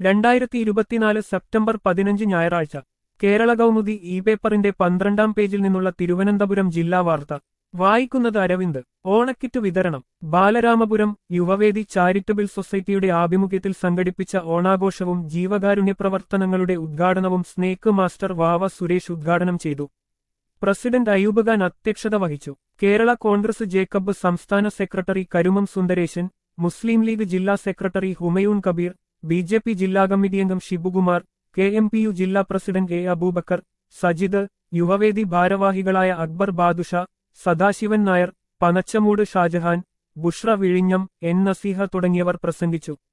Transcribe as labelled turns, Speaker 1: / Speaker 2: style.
Speaker 1: രണ്ടായിരത്തി ഇരുപത്തിനാല് സെപ്റ്റംബർ പതിനഞ്ച് ഞായറാഴ്ച കേരള കൗമുദി ഇ പേപ്പറിന്റെ പന്ത്രണ്ടാം പേജിൽ നിന്നുള്ള തിരുവനന്തപുരം ജില്ലാ വാർത്ത വായിക്കുന്നത് അരവിന്ദ് ഓണക്കിറ്റ് വിതരണം ബാലരാമപുരം യുവവേദി ചാരിറ്റബിൾ സൊസൈറ്റിയുടെ ആഭിമുഖ്യത്തിൽ സംഘടിപ്പിച്ച ഓണാഘോഷവും ജീവകാരുണ്യ പ്രവർത്തനങ്ങളുടെ ഉദ്ഘാടനവും സ്നേക്ക് മാസ്റ്റർ വാവ സുരേഷ് ഉദ്ഘാടനം ചെയ്തു പ്രസിഡന്റ് അയൂബ് ഖാൻ അധ്യക്ഷത വഹിച്ചു കേരള കോൺഗ്രസ് ജേക്കബ് സംസ്ഥാന സെക്രട്ടറി കരുമം സുന്ദരേശൻ മുസ്ലിം ലീഗ് ജില്ലാ secretary Humayun Kabir B J P ജില്ലാ കമ്മിറ്റി അംഗം Shibukumar K M P U ജില്ലാ പ്രസിഡന്റ് എ അബൂബക്കർ സജിദ് യുവവേദി ഭാരവാഹികളായ അക്ബർ ബാദുഷ സദാശിവൻ നായർ പനച്ചമൂട് ഷാജഹാൻ ബുഷ്ര വിഴിഞ്ഞം എൻ നസീഹ തുടങ്ങിയവർ പ്രസംഗിച്ചു